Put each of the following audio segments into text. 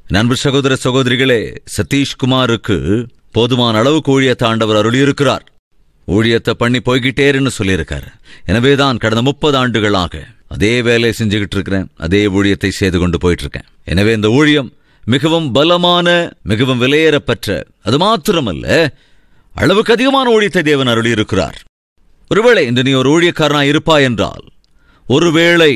நண்பு சகோதர சகோதரிகளே சதீஷ்குமாருக்கு போதுமான அளவுக்கு ஊழியத்தை ஆண்டவர் அருளியிருக்கிறார் ஊழியத்தை பண்ணி போய்கிட்டேருன்னு சொல்லியிருக்காரு எனவேதான் கடந்த முப்பது ஆண்டுகளாக அதே வேலையை செஞ்சுக்கிட்டு இருக்கிறேன் அதே ஊழியத்தை செய்து கொண்டு போயிட்டு இருக்கேன் எனவே இந்த ஊழியம் மிகவும் பலமான மிகவும் விலையேறப்பெற்ற அது மாத்திரமல்ல அளவுக்கு அதிகமான ஊழியத்தை தேவன் அருளியிருக்கிறார் ஒருவேளை இன்று நீ ஒரு ஊழியக்காரனாய் இருப்பாய் என்றால் ஒருவேளை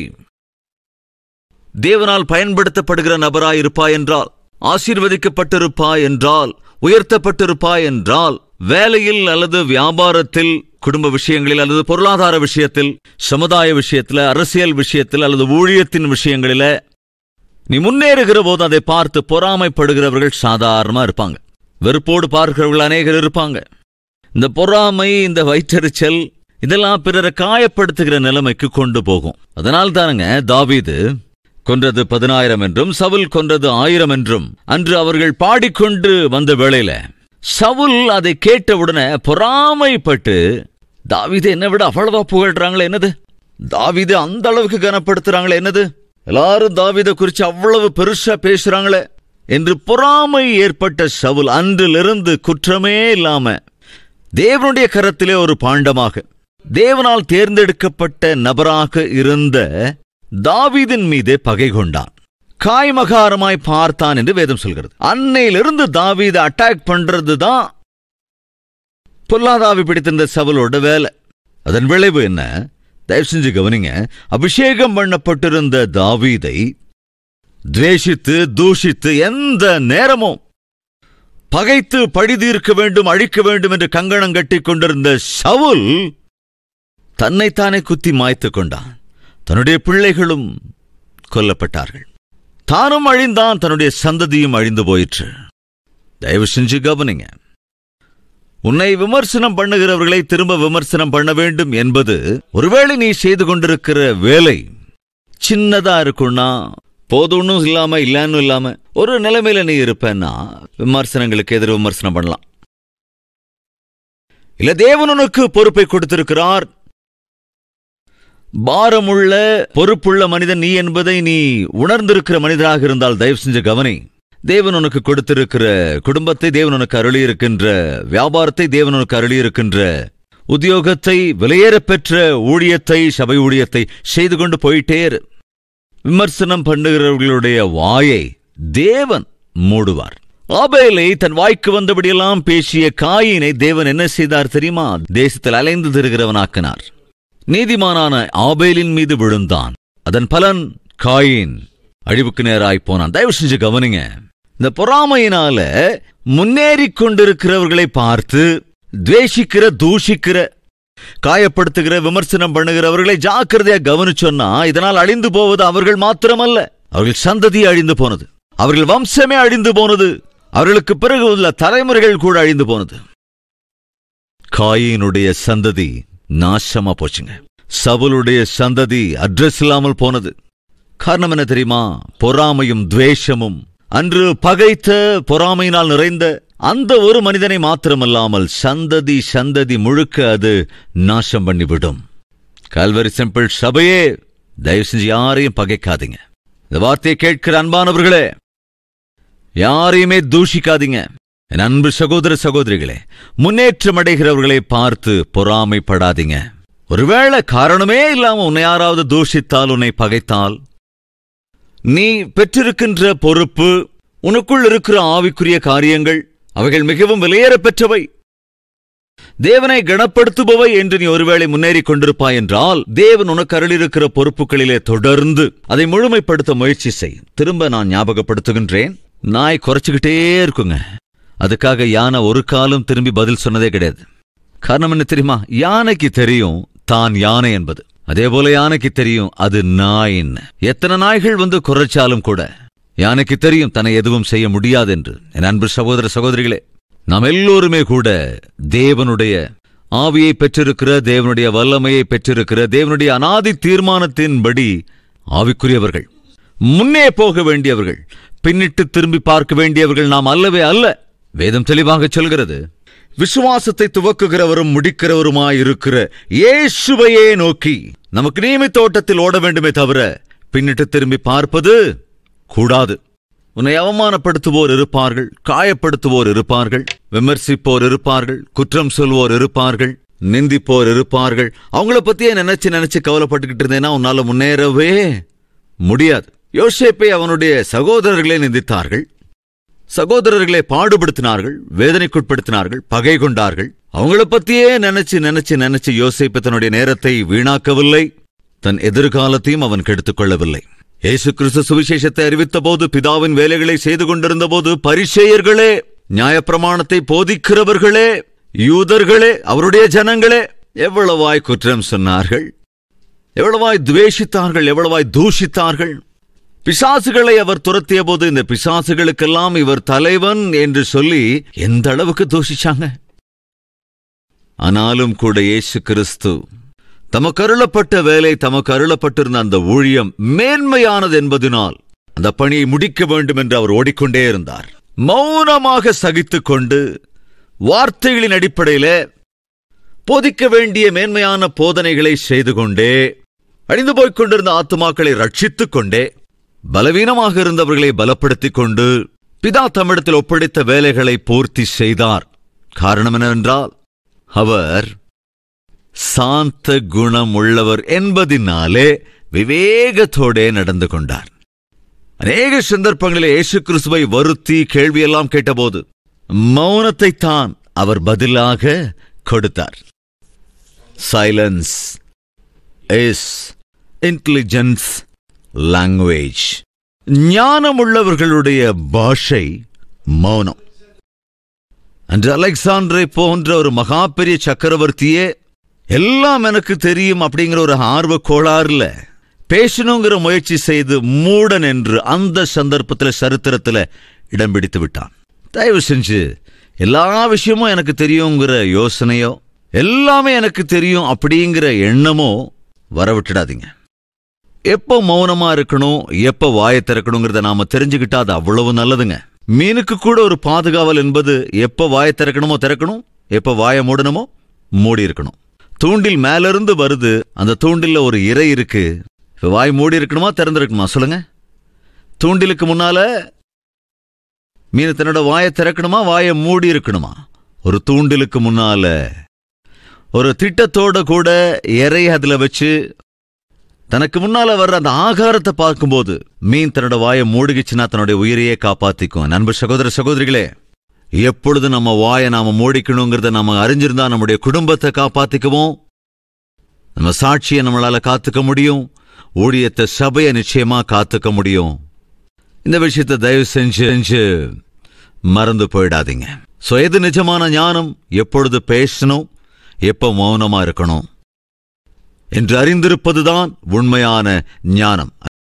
தேவனால் பயன்படுத்தப்படுகிற நபராய் இருப்பாய் என்றால் ஆசீர்வதிக்கப்பட்டிருப்பாய் என்றால் உயர்த்தப்பட்டிருப்பாய் என்றால் வேலையில் அல்லது வியாபாரத்தில் குடும்ப விஷயங்களில் அல்லது பொருளாதார விஷயத்தில் சமுதாய விஷயத்தில் அரசியல் விஷயத்தில் அல்லது ஊழியத்தின் விஷயங்களில நீ முன்னேறுகிற போது அதை பார்த்து பொறாமைப்படுகிறவர்கள் சாதாரணமா இருப்பாங்க வெறுப்போடு பார்க்கிறவர்கள் அநேகர் இருப்பாங்க இந்த பொறாமை இந்த வயிற்றெரிச்சல் இதெல்லாம் பிறரை காயப்படுத்துகிற நிலைமைக்கு கொண்டு போகும் அதனால் தானுங்க தாவீது கொன்றது பதினாயிரம் என்றும் சவுல் கொன்றது ஆயிரம் என்றும் அன்று அவர்கள் பாடிக்கொண்டு வந்த வேளையில சவுல் அதை கேட்டவுடனே பொறாமைப்பட்டு தாவீது என்னை விட அவ்வளவா புகழ்றாங்களே என்னது தாவீது அந்த அளவுக்கு கனப்படுத்துறாங்களே என்னது எல்லாரும் தாவீதை குறிச்சு அவ்வளவு பெருசா பேசுறாங்களே என்று பொறாமை ஏற்பட்ட சவுல் அன்றிலிருந்து குற்றமே இல்லாம தேவனுடைய கரத்திலே ஒரு பாண்டமாக தேவனால் தேர்ந்தெடுக்கப்பட்ட நபராக இருந்த தாவீதின் மீதே பகை கொண்டான் காய்மகாரமாய் பார்த்தான் என்று வேதம் சொல்கிறது அன்னையிலிருந்து தாவீதை அட்டாக் பண்றதுதான் பொல்லாதாவி பிடித்திருந்த சவலோட வேலை அதன் விளைவு என்ன தயவு செஞ்சு கவனிங்க அபிஷேகம் பண்ணப்பட்டிருந்த தாவீதை துவேஷித்து தூஷித்து எந்த நேரமும் பகைத்து பழிதீர்க்க வேண்டும் அழிக்க வேண்டும் என்று கங்கணம் கட்டிக் கொண்டிருந்த சவுல் தன்னைத்தானே குத்தி மாய்த்து கொண்டான் தன்னுடைய பிள்ளைகளும் கொல்லப்பட்டார்கள் தானும் அழிந்தான் தன்னுடைய சந்ததியும் அழிந்து போயிற்று தயவு செஞ்சு கவனிங்க உன்னை விமர்சனம் பண்ணுகிறவர்களை திரும்ப விமர்சனம் பண்ண வேண்டும் என்பது ஒருவேளை நீ செய்து கொண்டிருக்கிற வேலை சின்னதா இருக்கும்னா போதும்னு இல்லாம இல்லன்னு இல்லாம ஒரு நிலைமையில நீ இருப்பேன்னா விமர்சனங்களுக்கு எதிர் விமர்சனம் பண்ணலாம் இல்ல தேவன் உனக்கு பொறுப்பை கொடுத்திருக்கிறார் பாரமுள்ள பொறுப்புள்ள மனிதன் நீ என்பதை நீ உணர்ந்திருக்கிற மனிதராக இருந்தால் தயவு செஞ்ச கவனி தேவன் உனக்கு கொடுத்திருக்கிற குடும்பத்தை தேவன் உனக்கு அருளியிருக்கின்ற வியாபாரத்தை தேவன் உனக்கு அருளியிருக்கின்ற உத்தியோகத்தை விலையேறப் பெற்ற ஊழியத்தை சபை ஊழியத்தை செய்து கொண்டு போயிட்டே இரு. விமர்சனம் பண்ணுகிறவர்களுடைய வாயை தேவன் மூடுவார் ஆபேலை தன் வாய்க்கு வந்தபடியெல்லாம் பேசிய காயினை தேவன் என்ன செய்தார் தெரியுமா தேசத்தில் அலைந்து திரிகிறவனாக்கினார் நீதிமானான ஆபேலின் மீது விழுந்தான் அதன் பலன் காயின் அழிவுக்கு நேராய் போனான் தயவு செஞ்சு கவனிங்க இந்த பொறாமையினால முன்னேறிக் கொண்டிருக்கிறவர்களை பார்த்து துவேஷிக்கிற தூஷிக்கிற காயப்படுத்துகிற விமர்சனம் பண்ணுகிறவர்களை ஜாக்கிரதையா கவனிச்சொன்னா இதனால் அழிந்து போவது அவர்கள் மாத்திரமல்ல அவர்கள் சந்ததி அழிந்து போனது அவர்கள் வம்சமே அழிந்து போனது அவர்களுக்கு பிறகு உள்ள தலைமுறைகள் கூட அழிந்து போனது காயினுடைய சந்ததி நாசமா போச்சுங்க சவுலுடைய சந்ததி அட்ரஸ் இல்லாமல் போனது காரணம் என்ன தெரியுமா பொறாமையும் துவேஷமும் அன்று பகைத்த பொறாமையினால் நிறைந்த அந்த ஒரு மனிதனை மாத்திரமல்லாமல் சந்ததி சந்ததி முழுக்க அது நாசம் பண்ணிவிடும் கல்வரி சிம்பிள் சபையே தயவு செஞ்சு யாரையும் பகைக்காதீங்க இந்த வார்த்தையை கேட்கிற அன்பானவர்களே யாரையுமே தூஷிக்காதீங்க என் அன்பு சகோதர சகோதரிகளே முன்னேற்றம் அடைகிறவர்களை பார்த்து பொறாமைப்படாதீங்க ஒருவேளை காரணமே இல்லாம உன்னை யாராவது தூஷித்தால் உன்னை பகைத்தால் நீ பெற்றிருக்கின்ற பொறுப்பு உனக்குள் இருக்கிற ஆவிக்குரிய காரியங்கள் அவைகள் மிகவும் விலையேறப் பெற்றவை தேவனை கனப்படுத்துபவை என்று நீ ஒருவேளை முன்னேறிக் கொண்டிருப்பாய் என்றால் தேவன் உனக்கு அருளிருக்கிற பொறுப்புகளிலே தொடர்ந்து அதை முழுமைப்படுத்த முயற்சி செய் திரும்ப நான் ஞாபகப்படுத்துகின்றேன் நாய் குறைச்சுக்கிட்டே இருக்குங்க அதுக்காக யானை ஒரு காலம் திரும்பி பதில் சொன்னதே கிடையாது காரணம் என்ன தெரியுமா யானைக்கு தெரியும் தான் யானை என்பது அதே போல யானைக்கு தெரியும் அது நாயின்னு எத்தனை நாய்கள் வந்து குறைச்சாலும் கூட யானைக்கு தெரியும் தன்னை எதுவும் செய்ய முடியாது என்று என் அன்பு சகோதர சகோதரிகளே நாம் எல்லோருமே கூட தேவனுடைய ஆவியை பெற்றிருக்கிற தேவனுடைய வல்லமையை பெற்றிருக்கிற தேவனுடைய அனாதி தீர்மானத்தின்படி ஆவிக்குரியவர்கள் முன்னே போக வேண்டியவர்கள் பின்னிட்டு திரும்பி பார்க்க வேண்டியவர்கள் நாம் அல்லவே அல்ல வேதம் தெளிவாக சொல்கிறது விசுவாசத்தை துவக்குகிறவரும் முடிக்கிறவருமாயிருக்கிற இயேசுவையே நோக்கி நமக்கு நியமித்த ஓட்டத்தில் ஓட வேண்டுமே தவிர பின்னிட்டு திரும்பி பார்ப்பது கூடாது உன்னை அவமானப்படுத்துவோர் இருப்பார்கள் காயப்படுத்துவோர் இருப்பார்கள் விமர்சிப்போர் இருப்பார்கள் குற்றம் சொல்வோர் இருப்பார்கள் நிந்திப்போர் இருப்பார்கள் அவங்கள பத்தியே நினைச்சு நினைச்சு கவலைப்பட்டுக்கிட்டு இருந்தேன்னா உன்னால முன்னேறவே முடியாது யோசேப்பை அவனுடைய சகோதரர்களே நிந்தித்தார்கள் சகோதரர்களை பாடுபடுத்தினார்கள் வேதனைக்குட்படுத்தினார்கள் பகை கொண்டார்கள் அவங்கள பத்தியே நினைச்சு நினைச்சு நினைச்சு யோசேப்பு தன்னுடைய நேரத்தை வீணாக்கவில்லை தன் எதிர்காலத்தையும் அவன் கெடுத்துக் கொள்ளவில்லை இயேசு கிறிஸ்து சுவிசேஷத்தை அறிவித்த போது பிதாவின் வேலைகளை செய்து கொண்டிருந்த போது பரிசேயர்களே நியாயப்பிரமாணத்தை போதிக்கிறவர்களே யூதர்களே அவருடைய ஜனங்களே எவ்வளவாய் குற்றம் சொன்னார்கள் எவ்வளவாய் துவேஷித்தார்கள் எவ்வளவாய் தூஷித்தார்கள் பிசாசுகளை அவர் துரத்திய போது இந்த பிசாசுகளுக்கெல்லாம் இவர் தலைவன் என்று சொல்லி எந்த அளவுக்கு தூஷிச்சாங்க ஆனாலும் கூட இயேசு கிறிஸ்து தமக்கு அருளப்பட்ட வேலை தமக்கு அருளப்பட்டிருந்த அந்த ஊழியம் மேன்மையானது என்பதனால் அந்த பணியை முடிக்க வேண்டும் என்று அவர் ஓடிக்கொண்டே இருந்தார் மௌனமாக சகித்துக் கொண்டு வார்த்தைகளின் அடிப்படையில போதிக்க வேண்டிய மேன்மையான போதனைகளை செய்து கொண்டே அழிந்து போய்க் கொண்டிருந்த ஆத்துமாக்களை ரட்சித்துக் கொண்டே பலவீனமாக இருந்தவர்களை பலப்படுத்திக் கொண்டு பிதா தம்மிடத்தில் ஒப்படைத்த வேலைகளை பூர்த்தி செய்தார் காரணம் என்னவென்றால் அவர் சாந்த குணம் உள்ளவர் என்பதினாலே விவேகத்தோடே நடந்து கொண்டார் அநேக சந்தர்ப்பங்களில் இயேசு கிறிஸ்துவை வருத்தி கேள்வியெல்லாம் கேட்டபோது மௌனத்தை தான் அவர் பதிலாக கொடுத்தார் சைலன்ஸ் இஸ் இன்டெலிஜென்ஸ் லாங்குவேஜ் ஞானமுள்ளவர்களுடைய பாஷை மௌனம் அன்று அலெக்சாண்டரை போன்ற ஒரு மகா பெரிய சக்கரவர்த்தியே எல்லாம் எனக்கு தெரியும் அப்படிங்கிற ஒரு ஆர்வ கோளாறுல பேசணுங்கிற முயற்சி செய்து மூடன் என்று அந்த சந்தர்ப்பத்தில் சரித்திரத்தில் இடம் பிடித்து விட்டான் தயவு செஞ்சு எல்லா விஷயமும் எனக்கு தெரியுங்கிற யோசனையோ எல்லாமே எனக்கு தெரியும் அப்படிங்கிற எண்ணமோ வரவிட்டுடாதீங்க எப்போ மௌனமா இருக்கணும் எப்போ வாயை திறக்கணுங்கிறத நாம தெரிஞ்சுக்கிட்டா அது அவ்வளவு நல்லதுங்க மீனுக்கு கூட ஒரு பாதுகாவல் என்பது எப்போ வாயை திறக்கணுமோ திறக்கணும் எப்போ வாயை மூடணுமோ மூடி இருக்கணும் தூண்டில் மேலிருந்து வருது அந்த தூண்டில்ல ஒரு இறை இருக்கு இப்ப வாய் மூடி இருக்கணுமா திறந்திருக்கணுமா சொல்லுங்க தூண்டிலுக்கு முன்னால மீன் தன்னோட வாயை திறக்கணுமா வாயை மூடி இருக்கணுமா ஒரு தூண்டிலுக்கு முன்னால ஒரு திட்டத்தோட கூட இறை அதுல வச்சு தனக்கு முன்னால வர்ற அந்த ஆகாரத்தை பார்க்கும்போது மீன் தன்னோட வாயை மூடிகிச்சுன்னா தன்னுடைய உயிரையே காப்பாத்திக்கும் நண்பு சகோதர சகோதரிகளே எப்பொழுது நம்ம வாயை நாம மூடிக்கணுங்கிறத நம்ம அறிஞ்சிருந்தா நம்முடைய குடும்பத்தை காப்பாத்திக்குவோம் நம்ம சாட்சியை நம்மளால காத்துக்க முடியும் ஊழியத்தை சபையை நிச்சயமா காத்துக்க முடியும் இந்த விஷயத்தை தயவு செஞ்சு செஞ்சு மறந்து போயிடாதீங்க சோ எது நிஜமான ஞானம் எப்பொழுது பேசணும் எப்ப மௌனமா இருக்கணும் என்று அறிந்திருப்பதுதான் உண்மையான ஞானம்